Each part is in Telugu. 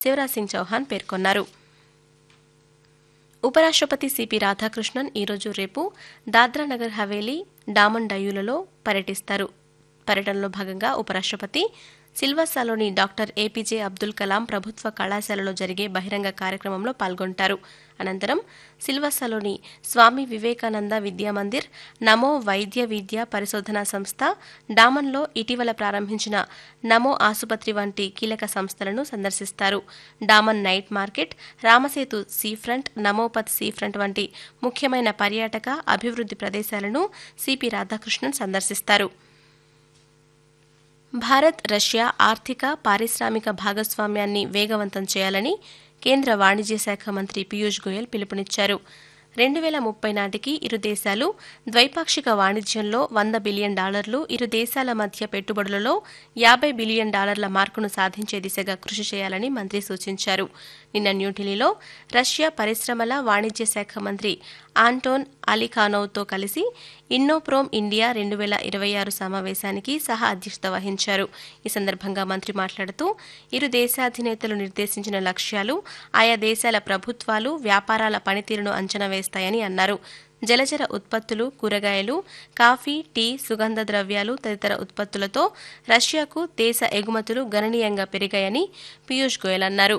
శివరాజ్ సింగ్ చౌహాన్ పేర్కొన్నారు ఉపరాష్ట్రపతి సిపి రాధాకృష్ణన్ ఈరోజు రేపు దాద్రా నగర్ హవేలీ డామన్ డయ్యూలలో పర్యటిస్తారు పర్యటనలో భాగంగా ఉపరాష్ట్రపతి సిల్వాసాలోని డాక్టర్ ఏపీజే అబ్దుల్ కలాం ప్రభుత్వ కళాశాలలో జరిగే బహిరంగ కార్యక్రమంలో పాల్గొంటారు అనంతరం సిల్వాసాలోని స్వామి వివేకానంద విద్యామందిర్ నమో వైద్య విద్య పరిశోధనా సంస్థ డామన్లో ఇటీవల ప్రారంభించిన నమో ఆసుపత్రి వంటి కీలక సంస్థలను సందర్శిస్తారు Daman night market Ramasetu sea front Namopath sea front వంటి ముఖ్యమైన పర్యాటక అభివృద్ధి ప్రదేశాలను సిపి రాధాకృష్ణన్ సందర్శిస్తారు భారత్ రష్యా ఆర్థిక పారిశ్రామిక భాగస్వామ్యాన్ని వేగవంతం చేయాలని కేంద్ర వాణిజ్య శాఖ మంత్రి పీయూష్ గోయల్ పిలుపునిచ్చారు రెండు వేల ముప్పై నాటికి ఇరు దేశాలు ద్వైపాక్షిక వాణిజ్యంలో వంద బిలియన్ డాలర్లు ఇరు దేశాల మధ్య పెట్టుబడులలో యాభై బిలియన్ డాలర్ల మార్కును సాధించే దిశగా కృషి చేయాలని మంత్రి సూచించారు నిన్న న్యూఢిల్లీలో రష్యా పరిశ్రమల వాణిజ్య శాఖ మంత్రి ఆంటోన్ అలీఖానోవ్తో కలిసి ఇన్నోప్రోమ్ ఇండియా రెండు వేల ఇరవై ఆరు సమావేశానికి సహా అధ్యక్షత వహించారు ఈ సందర్భంగా మంత్రి మాట్లాడుతూ ఇరు దేశాధినేతలు నిర్దేశించిన లక్ష్యాలు ఆయా దేశాల ప్రభుత్వాలు వ్యాపారాల పనితీరును అంచనా వేస్తాయని అన్నారు జలచర ఉత్పత్తులు కూరగాయలు కాఫీ టీ సుగంధ ద్రవ్యాలు తదితర ఉత్పత్తులతో రష్యాకు దేశ ఎగుమతులు గణనీయంగా పెరిగాయని పీయూష్ గోయల్ అన్నారు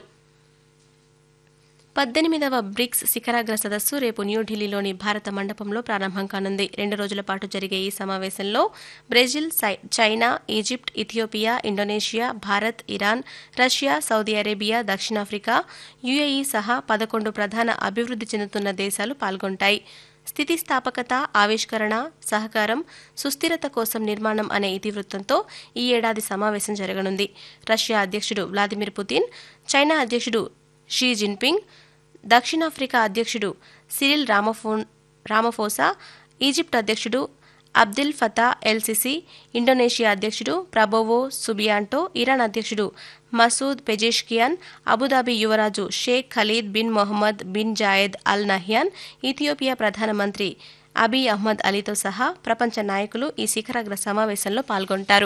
పద్దెనిమిదవ బ్రిక్స్ శిఖరాగ్ర సదస్సు రేపు న్యూఢిల్లీలోని భారత మండపంలో ప్రారంభం కానుంది రెండు రోజుల పాటు జరిగే ఈ సమావేశంలో బ్రెజిల్ సై- China Egypt Ethiopia Indonesia Bharat Iran Russia Saudi Arabia దక్షిణాఫ్రికా యుఏఈ సహా పదకొండు ప్రధాన అభివృద్ధి చెందుతున్న దేశాలు పాల్గొంటాయి స్థితిస్థాపకత ఆవిష్కరణ సహకారం సుస్థిరత కోసం నిర్మాణం అనే ఇతివృత్తంతో ఈ ఏడాది సమావేశం జరగనుంది రష్యా అధ్యక్షుడు వ్లాదిమిర్ పుతిన్ చైనా అధ్యక్షుడు షీ జిన్పింగ్ దక్షిణాఫ్రికా అధ్యక్షుడు సిరిల్ రామఫోన్ రామఫోసా ఈజిప్ట్ అధ్యక్షుడు అబ్దిల్ ఫతా ఎల్సిసి ఇండోనేషియా అధ్యక్షుడు ప్రబోవో సుబియాంటో ఇరాన్ అధ్యక్షుడు మసూద్ పెజేష్కియాన్ అబుదాబి యువరాజు Sheikh Khalid bin Mohammed bin Zayed Al Nahyan Ethiopia ప్రధానమంత్రి అబీ అహ్మద్ అలీతో సహా ప్రపంచ నాయకులు ఈ శిఖరాగ్ర సమావేశంలో పాల్గొంటారు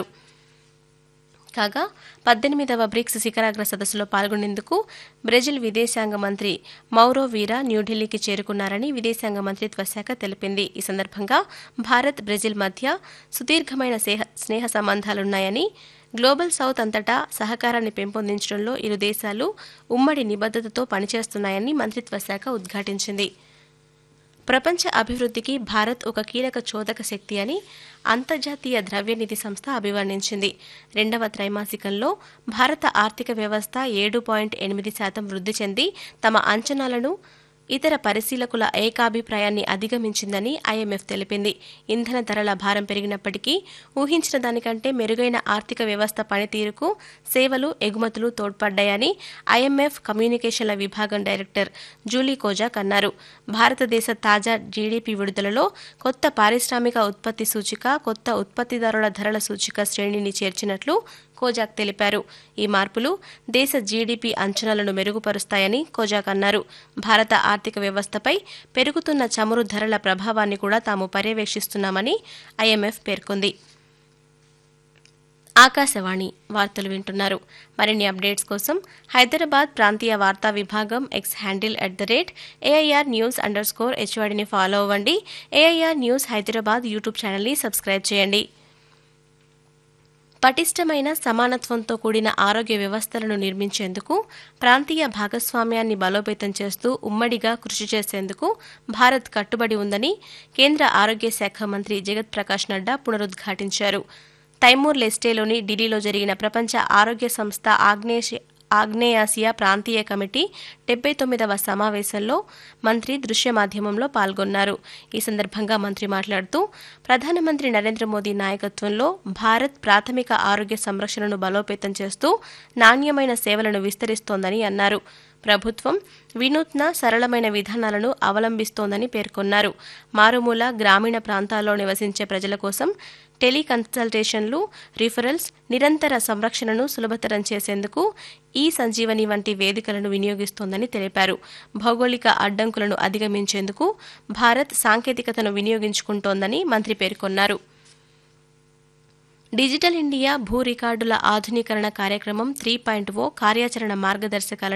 కాగా పద్దెనిమిదవ బ్రిక్స్ శిఖరాగ్ర సదస్సులో పాల్గొనేందుకు బ్రెజిల్ విదేశాంగ మంత్రి మౌరో వీరా న్యూఢిల్లీకి చేరుకున్నారని విదేశాంగ మంత్రిత్వ శాఖ తెలిపింది ఈ సందర్భంగా భారత్ బ్రెజిల్ మధ్య సుదీర్ఘమైన సేహ- స్నేహ సంబంధాలున్నాయని గ్లోబల్ సౌత్ అంతటా సహకారాన్ని పెంపొందించడంలో ఇరు దేశాలు ఉమ్మడి నిబద్ధతతో పనిచేస్తున్నాయని మంత్రిత్వ శాఖ ఉద్ఘాటించింది ప్రపంచ అభివృద్ధికి భారత్ ఒక కీలక చోదక శక్తి అని అంతర్జాతీయ ద్రవ్యనిధి సంస్థ అభివర్ణించింది రెండవ త్రైమాసికంలో భారత ఆర్థిక వ్యవస్థ ఏడు పాయింట్ ఎనిమిది శాతం వృద్ధి చెంది తమ అంచనాలను ఇతర పరిశీలకుల ఏకాభిప్రాయాన్ని అధిగమించిందని ఐఎంఎఫ్ తెలిపింది ఇంధన ధరల భారం పెరిగినప్పటికీ ఊహించిన దానికంటే మెరుగైన ఆర్థిక వ్యవస్థ పనితీరుకు సేవలు ఎగుమతులు తోడ్పడ్డాయని ఐఎంఎఫ్ కమ్యూనికేషన్ల విభాగం డైరెక్టర్ జూలీ కోజాక్ అన్నారు భారతదేశ తాజా జీడీపీ విడుదలలో కొత్త పారిశ్రామిక ఉత్పత్తి సూచిక కొత్త ఉత్పత్తిదారుల ధరల సూచిక శ్రేణిని చేర్చినట్లు కోజాక్ తెలిపారు ఈ మార్పులు దేశ జీడీపీ అంచనాలను మెరుగుపరుస్తాయని కోజాక్ అన్నారు భారత ఆర్థిక వ్యవస్థపై పెరుగుతున్న చమురు ధరల ప్రభావాన్ని కూడా తాము పర్యవేక్షిస్తున్నామని ఐఎంఎఫ్ పేర్కొంది ఆకాశవాణి వార్తలు వింటున్నారు మరిన్ని అప్డేట్స్ కోసం హైదరాబాద్ ప్రాంతీయ వార్తా విభాగం X handle at the rate AIR news under score హెచ్వాడిని ఫాలో అవ్వండి ఏఐఆర్ న్యూస్ హైదరాబాద్ యూట్యూబ్ ఛానల్ని సబ్స్క్రైబ్ చేయండి పటిష్టమైన సమానత్వంతో కూడిన ఆరోగ్య వ్యవస్థలను నిర్మించేందుకు ప్రాంతీయ భాగస్వామ్యాన్ని బలోపేతం చేస్తూ ఉమ్మడిగా కృషి చేసేందుకు భారత్ కట్టుబడి ఉందని కేంద్ర ఆరోగ్య శాఖ మంత్రి జగత్ ప్రకాష్ నడ్డా పునరుద్ఘాటించారు తైమూర్ లెస్టేలోని ఢిల్లీలో జరిగిన ప్రపంచ ఆరోగ్య సంస్థ ఆగ్నేయ ఆగ్నేయాసియా ప్రాంతీయ కమిటీ డెబ్బై తొమ్మిదవ సమావేశంలో మంత్రి దృశ్య మాధ్యమంలో పాల్గొన్నారు ఈ సందర్భంగా మంత్రి మాట్లాడుతూ ప్రధానమంత్రి నరేంద్ర మోదీ నాయకత్వంలో భారత్ ప్రాథమిక ఆరోగ్య సంరక్షణను బలోపేతం చేస్తూ నాణ్యమైన సేవలను విస్తరిస్తోందని అన్నారు ప్రభుత్వం వినూత్న సరళమైన విధానాలను అవలంబిస్తోందని పేర్కొన్నారు మారుమూల గ్రామీణ ప్రాంతాల్లో నివసించే ప్రజల కోసం టెలికన్సల్టేషన్లు రిఫరల్స్ నిరంతర సంరక్షణను సులభతరం చేసేందుకు ఈ సంజీవని వంటి వేదికలను వినియోగిస్తోందని తెలిపారు భౌగోళిక అడ్డంకులను అధిగమించేందుకు భారత్ సాంకేతికతను వినియోగించుకుంటోందని మంత్రి పేర్కొన్నారు డిజిటల్ ఇండియా భూ రికార్డుల ఆధునీకరణ కార్యక్రమం త్రీ పాయింట్ ఓ కార్యాచరణ మార్గదర్శకాలను